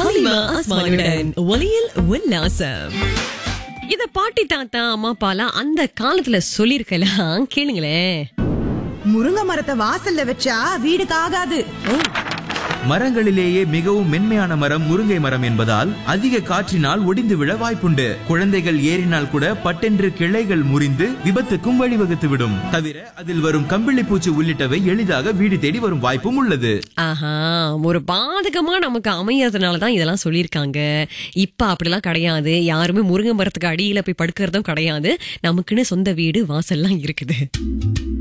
ஹலிமா அஸ்மானுடன் ஒலியில் உல்லாசம் இத பாட்டி தாத்தா அம்மா அப்பாலாம் அந்த காலத்துல சொல்லிருக்கலாம் கேளுங்களேன் முருங்கை மரத்தை வாசல்ல வச்சா வீடுக்கு ஆகாது மரங்களிலேயே மிகவும் மென்மையான மரம் முருங்கை மரம் என்பதால் அதிக காற்றினால் ஒடிந்து விழ வாய்ப்புண்டு குழந்தைகள் ஏறினால் கூட பட்டென்று கிளைகள் முறிந்து விபத்துக்கும் வழிவகுத்துவிடும் தவிர அதில் வரும் கம்பிளி பூச்சி உள்ளிட்டவை எளிதாக வீடு தேடி வரும் வாய்ப்பும் உள்ளது ஆஹா ஒரு பாதகமா நமக்கு அமையறதுனால தான் இதெல்லாம் சொல்லியிருக்காங்க இப்ப அப்படிலாம் கிடையாது யாருமே முருங்கை மரத்துக்கு அடியில போய் படுக்கிறதும் கிடையாது நமக்குன்னு சொந்த வீடு வாசல்லாம் இருக்குது